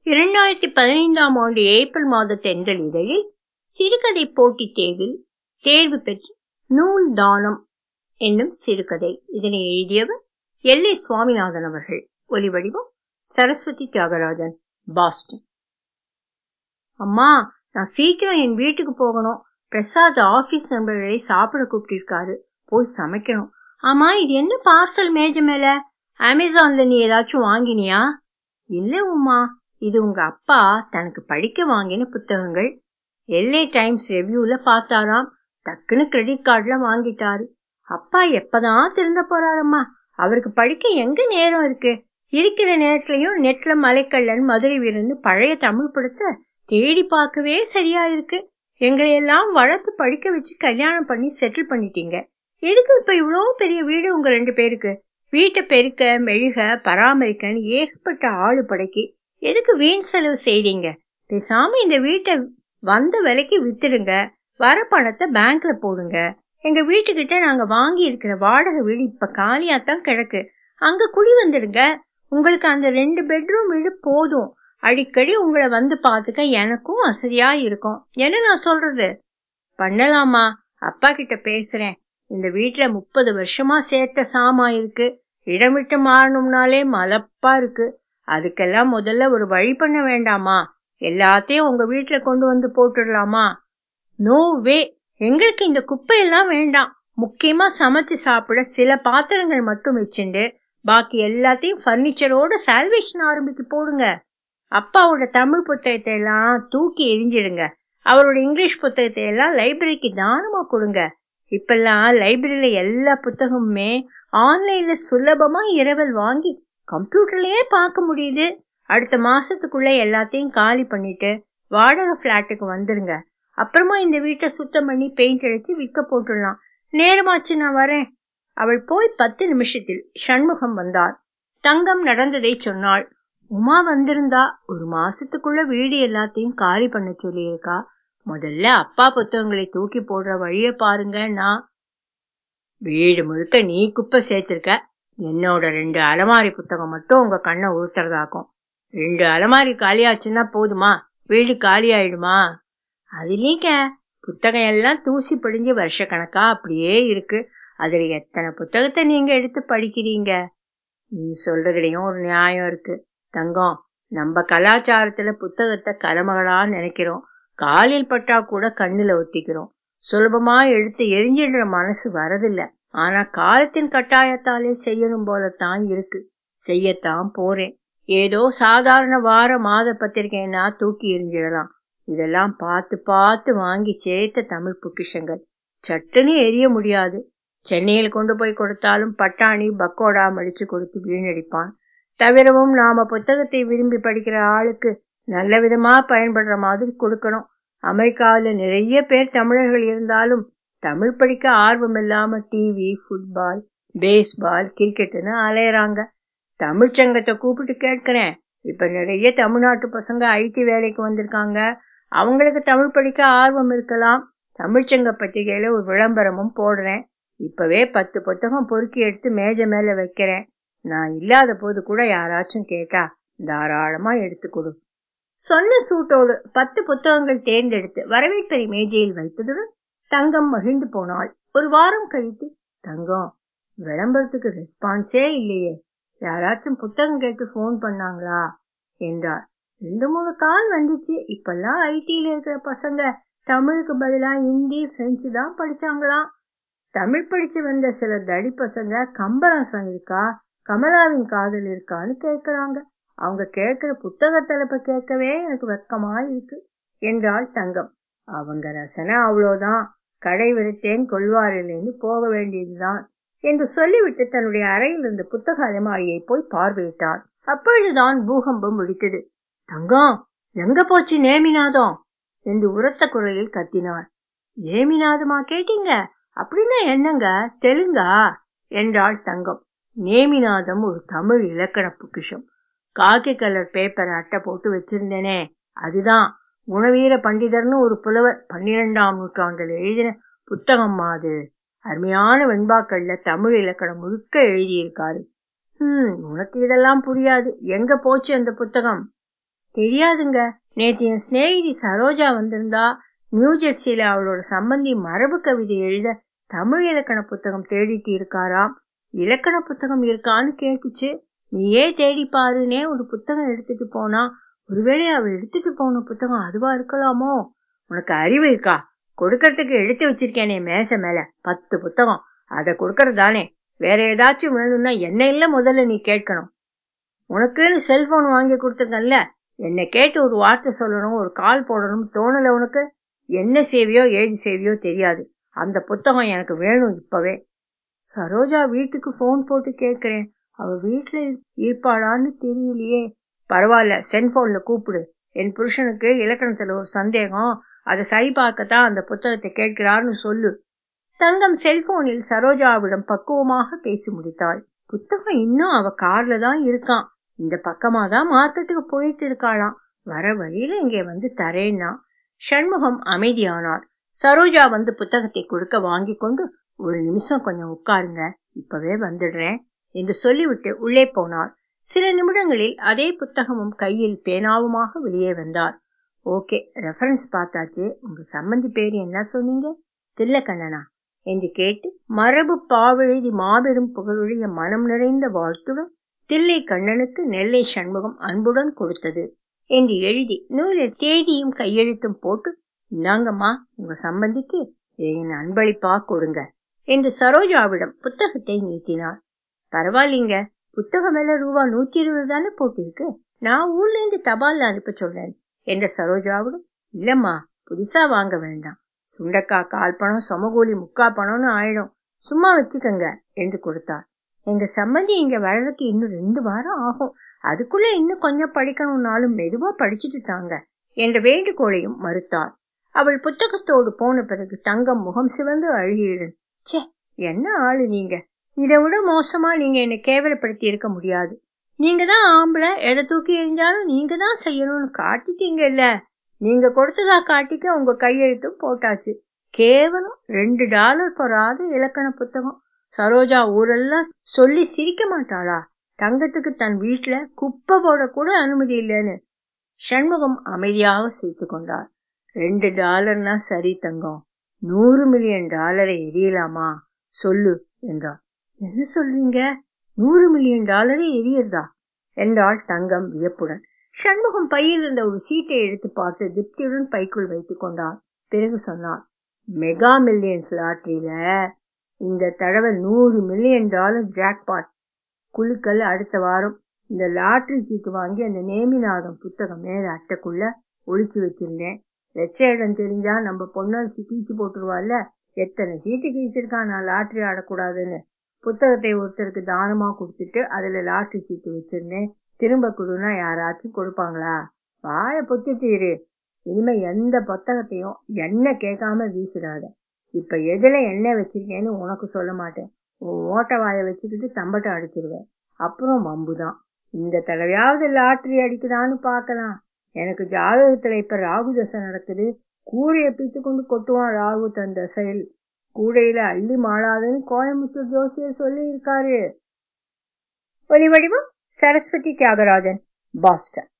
இரண்டாயிரத்தி பதினைந்தாம் ஆண்டு ஏப்ரல் மாத தென்றல் இதழில் சிறுகதை போட்டித் தேர்வில் தேர்வு பெற்று நூல் தானம் என்னும் சிறுகதை இதனை எழுதியவர் எல் ஏ சுவாமிநாதன் அவர்கள் ஒலிவடிவம் சரஸ்வதி தியாகராஜன் பாஸ்டன் அம்மா நான் சீக்கிரம் என் வீட்டுக்கு போகணும் பிரசாத் ஆபீஸ் நண்பர்களை சாப்பிட கூப்பிட்டிருக்காரு போய் சமைக்கணும் ஆமா இது என்ன பார்சல் மேஜ மேல அமேசான்ல நீ ஏதாச்சும் வாங்கினியா இல்ல உமா இது உங்க அப்பா தனக்கு படிக்க வாங்கின புத்தகங்கள் எல்ஏ டைம்ஸ் ரெவ்யூல பார்த்தாராம் டக்குன்னு கிரெடிட் கார்டுல வாங்கிட்டாரு அப்பா எப்பதான் திருந்த போறாரம்மா அவருக்கு படிக்க எங்க நேரம் இருக்கு இருக்கிற நேரத்துலயும் நெட்ல மலைக்கல்லன் மதுரை வீரன்னு பழைய தமிழ் படத்தை தேடி பார்க்கவே சரியா இருக்கு எங்களை எல்லாம் வளர்த்து படிக்க வச்சு கல்யாணம் பண்ணி செட்டில் பண்ணிட்டீங்க எதுக்கு இப்ப இவ்வளோ பெரிய வீடு உங்க ரெண்டு பேருக்கு வீட்டை பெருக்க மெழுக பராமரிக்கன்னு ஏகப்பட்ட ஆளு படைக்கு எதுக்கு வீண் செலவு செய்றீங்க பேசாம இந்த வீட்டை வந்த விலைக்கு வித்துடுங்க வர பணத்தை பேங்க்ல போடுங்க எங்க வீட்டுக்கிட்ட நாங்க வாங்கி இருக்கிற வாடகை வீடு இப்ப காலியாத்தான் கிடக்கு அங்க குடி வந்துடுங்க உங்களுக்கு அந்த ரெண்டு பெட்ரூம் வீடு போதும் அடிக்கடி உங்களை வந்து பாத்துக்க எனக்கும் வசதியா இருக்கும் என்ன நான் சொல்றது பண்ணலாமா அப்பா கிட்ட பேசுறேன் இந்த வீட்டுல முப்பது வருஷமா சேர்த்த சாமா இருக்கு இடம் விட்டு மாறணும்னாலே மலப்பா இருக்கு அதுக்கெல்லாம் முதல்ல ஒரு வழி பண்ண வேண்டாமா எல்லாத்தையும் உங்க வீட்டுல கொண்டு வந்து போட்டுடலாமா நோ வே எங்களுக்கு இந்த குப்பையெல்லாம் வேண்டாம் முக்கியமா சமைச்சு சாப்பிட சில பாத்திரங்கள் மட்டும் வச்சுண்டு பாக்கி எல்லாத்தையும் பர்னிச்சரோட சால்வேஷன் ஆரம்பிக்க போடுங்க அப்பாவோட தமிழ் புத்தகத்தை எல்லாம் தூக்கி எரிஞ்சிடுங்க அவரோட இங்கிலீஷ் புத்தகத்தை எல்லாம் லைப்ரரிக்கு தானமா கொடுங்க இப்பெல்லாம் லைப்ரரியில எல்லா புத்தகமுமே ஆன்லைன்ல சுலபமா இரவல் வாங்கி கம்ப்யூட்டர்லயே பார்க்க முடியுது அடுத்த மாசத்துக்குள்ள எல்லாத்தையும் காலி பண்ணிட்டு வாடகை பிளாட்டுக்கு வந்துருங்க அப்புறமா இந்த வீட்டை சுத்தம் பண்ணி பெயிண்ட் அடிச்சு விற்க போட்டுடலாம் நேரமாச்சு நான் வரேன் அவள் போய் பத்து நிமிஷத்தில் சண்முகம் வந்தார் தங்கம் நடந்ததை சொன்னாள் உமா வந்திருந்தா ஒரு மாசத்துக்குள்ள வீடு எல்லாத்தையும் காலி பண்ண சொல்லியிருக்கா முதல்ல அப்பா புத்தகங்களை தூக்கி போடுற வழிய பாருங்க நான் வீடு முழுக்க நீ குப்பை சேர்த்திருக்க என்னோட ரெண்டு அலமாரி புத்தகம் மட்டும் உங்க கண்ணை ஊத்துறதாக்கும் ரெண்டு அலமாரி காலியாச்சுன்னா போதுமா வீடு காலி ஆயிடுமா அதுலீங்க புத்தகம் எல்லாம் தூசி படிஞ்சு வருஷ கணக்கா அப்படியே இருக்கு அதுல எத்தனை புத்தகத்தை நீங்க எடுத்து படிக்கிறீங்க நீ சொல்றதுலயும் ஒரு நியாயம் இருக்கு தங்கம் நம்ம கலாச்சாரத்துல புத்தகத்தை கலமகளா நினைக்கிறோம் காலில் பட்டா கூட கண்ணுல ஒத்திக்கிறோம் சுலபமா எடுத்து எரிஞ்சிடுற மனசு வரதில்ல ஆனா காலத்தின் கட்டாயத்தாலே செய்யணும் போலத்தான் இருக்கு செய்யத்தான் போறேன் ஏதோ சாதாரண வார மாத பத்திரிகைன்னா தூக்கி எரிஞ்சிடலாம் இதெல்லாம் பார்த்து பார்த்து வாங்கி சேர்த்த தமிழ் பொக்கிஷங்கள் சட்டுன்னு எரிய முடியாது சென்னையில் கொண்டு போய் கொடுத்தாலும் பட்டாணி பக்கோடா மடிச்சு கொடுத்து வீணடிப்பான் தவிரவும் நாம புத்தகத்தை விரும்பி படிக்கிற ஆளுக்கு நல்ல விதமா பயன்படுற மாதிரி கொடுக்கணும் அமெரிக்காவில் நிறைய பேர் தமிழர்கள் இருந்தாலும் தமிழ் படிக்க ஆர்வம் இல்லாம டிவி ஃபுட்பால் பேஸ்பால் கிரிக்கெட்னு அலையறாங்க தமிழ்ச்சங்கத்தை கூப்பிட்டு கேட்கிறேன் இப்ப நிறைய தமிழ்நாட்டு பசங்க ஐடி வேலைக்கு வந்திருக்காங்க அவங்களுக்கு தமிழ் படிக்க ஆர்வம் இருக்கலாம் தமிழ்ச்சங்க பத்திரிகையில ஒரு விளம்பரமும் போடுறேன் இப்பவே பத்து புத்தகம் பொறுக்கி எடுத்து மேஜ மேல வைக்கிறேன் நான் இல்லாத போது கூட யாராச்சும் கேட்டா தாராளமா எடுத்து கொடு சொன்ன சூட்டோடு பத்து புத்தகங்கள் தேர்ந்தெடுத்து வரவேற்பறை மேஜையில் வைத்ததுடன் தங்கம் மகிழ்ந்து போனாள் ஒரு வாரம் கழித்து தங்கம் விளம்பரத்துக்கு ரெஸ்பான்ஸே இல்லையே யாராச்சும் புத்தகம் கேட்டு போன் பண்ணாங்களா என்றார் ரெண்டு மூணு கால் வந்துச்சு இப்பெல்லாம் ஐடியில இருக்கிற பசங்க தமிழுக்கு பதிலா ஹிந்தி பிரெஞ்சு தான் படிச்சாங்களாம் தமிழ் படிச்சு வந்த சில தடி பசங்க கம்பராசம் இருக்கா கமலாவின் காதல் இருக்கான்னு கேட்கறாங்க அவங்க கேட்கிற புத்தக தலைப்பை கேட்கவே எனக்கு வெக்கமா இருக்கு என்றாள் தங்கம் அவங்க ரசனை அவ்வளோதான் கடை விடுத்தேன் கொள்வாரிலிருந்து போக வேண்டியதுதான் என்று சொல்லிவிட்டு தன்னுடைய அறையில் இருந்த புத்தக அலமாரியை போய் பார்வையிட்டார் அப்பொழுதுதான் பூகம்பம் முடித்தது தங்கம் எங்க போச்சு நேமிநாதம் என்று உரத்த குரலில் கத்தினார் நேமிநாதமா கேட்டீங்க அப்படின்னா என்னங்க தெலுங்கா என்றாள் தங்கம் நேமிநாதம் ஒரு தமிழ் இலக்கண பொக்கிஷம் காக்கி கலர் பேப்பர் அட்டை போட்டு வச்சிருந்தேனே அதுதான் குணவீர பண்டிதர்னு ஒரு புலவர் பன்னிரெண்டாம் நூற்றாண்டில் எழுதின புத்தகம் அது அருமையான வெண்பாக்கள்ல தமிழ் இலக்கணம் முழுக்க எழுதியிருக்காரு ஹம் உனக்கு இதெல்லாம் புரியாது எங்க போச்சு அந்த புத்தகம் தெரியாதுங்க நேற்று என் சிநேகிதி சரோஜா வந்திருந்தா நியூ ஜெர்சியில அவளோட சம்பந்தி மரபு கவிதை எழுத தமிழ் இலக்கண புத்தகம் தேடிட்டு இருக்காராம் இலக்கண புத்தகம் இருக்கான்னு கேட்டுச்சு நீயே தேடி பாருனே ஒரு புத்தகம் எடுத்துட்டு போனா ஒருவேளை அவ எடுத்துட்டு போன புத்தகம் அதுவா இருக்கலாமோ உனக்கு அறிவு இருக்கா கொடுக்கறதுக்கு எடுத்து வச்சிருக்கேனே மேச மேல பத்து புத்தகம் அதை கொடுக்கறதானே வேற ஏதாச்சும் வேணும்னா என்ன இல்ல முதல்ல நீ கேட்கணும் உனக்குன்னு செல்போன் வாங்கி கொடுத்துருக்கல என்னை கேட்டு ஒரு வார்த்தை சொல்லணும் ஒரு கால் போடணும் தோணல உனக்கு என்ன சேவையோ ஏது சேவையோ தெரியாது அந்த புத்தகம் எனக்கு வேணும் இப்பவே சரோஜா வீட்டுக்கு போன் போட்டு கேட்கிறேன் அவ வீட்டுல இருப்பாளான்னு தெரியலையே பரவாயில்ல செல்போன்ல கூப்பிடு என் புருஷனுக்கு இலக்கணத்துல ஒரு சந்தேகம் அதை சரி பார்க்கத்தான் அந்த புத்தகத்தை கேட்கிறார்னு சொல்லு தங்கம் செல்போனில் சரோஜாவிடம் பக்குவமாக பேசி முடித்தாள் புத்தகம் இன்னும் அவ கார்ல தான் இருக்கான் இந்த பக்கமா தான் மார்க்கெட்டுக்கு போயிட்டு இருக்காளாம் வர வழியில இங்கே வந்து தரேன்னா சண்முகம் அமைதியானார் சரோஜா வந்து புத்தகத்தை கொடுக்க வாங்கி கொண்டு ஒரு நிமிஷம் கொஞ்சம் உட்காருங்க இப்பவே வந்துடுறேன் என்று சொல்லிவிட்டு உள்ளே போனார் சில நிமிடங்களில் அதே புத்தகமும் கையில் பேனாவுமாக வெளியே வந்தார் ஓகே ரெஃபரன்ஸ் பார்த்தாச்சு உங்க சம்பந்தி பேர் என்ன சொன்னீங்க தில்லக்கண்ணனா என்று கேட்டு மரபு பாவெழுதி மாபெரும் புகழுடைய மனம் நிறைந்த வாழ்த்துடன் தில்லை கண்ணனுக்கு நெல்லை சண்முகம் அன்புடன் கொடுத்தது என்று எழுதி நூலில் தேதியும் கையெழுத்தும் போட்டு இந்தாங்கம்மா உங்க சம்பந்திக்கு என் அன்பளிப்பா கொடுங்க என்று சரோஜாவிடம் புத்தகத்தை நீட்டினார் பரவாயில்லைங்க புத்தகம் மேல ரூபா நூத்தி இருபது தானே போட்டிருக்கு நான் ஊர்ல இருந்து தபால் அனுப்ப சொல்றேன் என்ற சரோஜாவிடம் இல்லம்மா புதுசா வாங்க வேண்டாம் சுண்டக்காய் கால் பணம் சமகூலி முக்கா பணம்னு ஆயிடும் சும்மா வச்சுக்கங்க என்று கொடுத்தார் எங்க சம்மந்தி இங்க வர்றதுக்கு இன்னும் ரெண்டு வாரம் ஆகும் அதுக்குள்ள இன்னும் கொஞ்சம் படிக்கணும்னாலும் மெதுவா படிச்சுட்டு தாங்க என்ற வேண்டுகோளையும் மறுத்தார் அவள் புத்தகத்தோடு போன பிறகு தங்கம் முகம் சிவந்து அழுகிடு சே என்ன ஆளு நீங்க இதை விட மோசமா நீங்க என்னை கேவலப்படுத்தி இருக்க முடியாது நீங்க தான் ஆம்பளை எதை தூக்கி எறிஞ்சாலும் நீங்க தான் செய்யணும்னு காட்டிட்டீங்க இல்ல நீங்க கொடுத்ததா காட்டிக்க உங்க கையெழுத்தும் போட்டாச்சு கேவலம் ரெண்டு டாலர் பொறாத இலக்கண புத்தகம் சரோஜா ஊரெல்லாம் சொல்லி சிரிக்க மாட்டாளா தங்கத்துக்கு தன் வீட்டுல குப்பை போட கூட அனுமதி இல்லைன்னு சண்முகம் அமைதியாக சிரித்து கொண்டார் ரெண்டு டாலர்னா சரி தங்கம் நூறு மில்லியன் டாலரை எரியலாமா சொல்லு என்றார் என்ன சொல்றீங்க நூறு மில்லியன் டாலரை எரியறதா என்றாள் தங்கம் வியப்புடன் சண்முகம் பையில் இருந்த ஒரு சீட்டை எடுத்து பார்த்து திருப்தியுடன் பைக்குள் வைத்துக் கொண்டார் பிறகு சொன்னார் மெகா மில்லியன்ஸ் லாட்டரியில இந்த தடவை நூறு மில்லியன் டாலர் ஜாக்பாட் குழுக்கள் அடுத்த வாரம் இந்த லாட்டரி சீட்டு வாங்கி அந்த நேமிநாதம் புத்தகம் மேல அட்டைக்குள்ள ஒளிச்சு வச்சிருந்தேன் வெச்ச இடம் தெரிஞ்சா நம்ம பொன்னரசி கீச்சு போட்டுருவாள்ல எத்தனை சீட்டு கீச்சிருக்கான் நான் லாட்டரி ஆடக்கூடாதுன்னு புத்தகத்தை ஒருத்தருக்கு தானமா கொடுத்துட்டு அதுல லாட்டரி சீட்டு வச்சிருந்தேன் திரும்ப கொடுனா யாராச்சும் கொடுப்பாங்களா வாய பொத்திட்டு இரு இனிமே எந்த புத்தகத்தையும் எண்ணெய் கேட்காம வீசிடாத இப்ப எதுல எண்ணெய் வச்சிருக்கேன்னு உனக்கு சொல்ல மாட்டேன் உன் ஓட்ட வாய வச்சுக்கிட்டு தம்பட்டை அடிச்சிருவேன் அப்புறம் வம்புதான் இந்த தடவையாவது லாட்டரி அடிக்குதான்னு பார்க்கலாம் எனக்கு ஜாதகத்துல இப்ப ராகு தசை நடக்குது கூடையை பித்து கொண்டு கொட்டுவான் ராகு தன் தசையில் கூடையில அள்ளி மாளாதுன்னு கோயம்புத்தூர் ஜோசியர் சொல்லி இருக்காரு ஒலி வடிவம் சரஸ்வதி தியாகராஜன் பாஸ்டன்